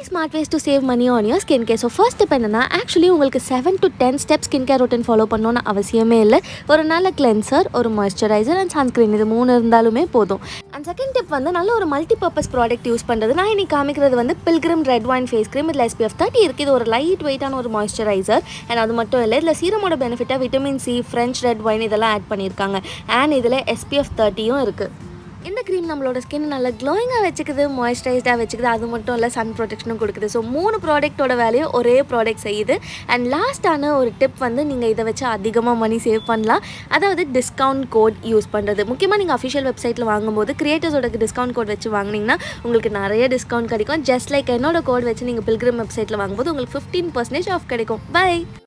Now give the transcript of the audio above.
smart ways to save money on your skin care so first step என்னன்னா actually உங்களுக்கு seven to ten step skin care routine follow பண்ணணும்னு அவசியமே இல்லை ஒரு நல்ல கிளென்சர் ஒரு மாய்ஸ்சரைசர் அண்ட் சன்ஸ்க்ரீன் இது மூணு இருந்தாலுமே போதும் அண்ட் செகண்ட் டிப் வந்து நல்ல ஒரு மல்டி பர்பஸ் ப்ராடக்ட் யூஸ் பண்ணுறது நான் இன்னைக்கு காமிக்கிறது வந்து Pilgrim red wine face cream இதில் எஸ்பிஎஃப் தேர்ட்டி இருக்குது இது ஒரு லைட் வெயிட்டான ஒரு மாய்ஸ்சரைசர் அண்ட் அது மட்டும் இல்லை இதில் சீரமோட பெனிஃபிட்டாக vitamin C French red wine இதெல்லாம் ஆட் பண்ணியிருக்காங்க அண்ட் இதில் எஸ்பிஎஃப் தேர்ட்டியும் இருக்குது இந்த க்ரீம் நம்மளோட ஸ்கின் நல்லா க்ளோயிங்காக வச்சுக்குது மாய்ஸ்சரைஸ்டாக வச்சுக்குது அது மட்டும் இல்லை சன் ப்ரொடெக்ஷனும் கொடுக்குது ஸோ மூணு ப்ராடக்ட்டோட வேலையும் ஒரே ப்ராடக்ட் செய்யுது அண்ட் லாஸ்ட்டான ஒரு டிப் வந்து நீங்கள் இதை வச்சு அதிகமாக மணி சேவ் பண்ணலாம் அதாவது டிஸ்கவுண்ட் கோட் யூஸ் பண்ணுறது முக்கியமாக நீங்கள் அஃபிஷியல் வெப்சைட்டில் வாங்கும்போது கிரியேட்டர்ஸோட டிஸ்கவுண்ட் கோட் வச்சு வாங்கினீங்கன்னா உங்களுக்கு நிறைய டிஸ்கவுண்ட் கிடைக்கும் ஜஸ்ட் லைக் என்னோட கோட் வச்சு நீங்கள் பில்கிரம் வெப்சைட்டில் வாங்கும்போது உங்களுக்கு ஃபிஃப்டீன் பர்சன்டேஜ் ஆஃப் கிடைக்கும் பை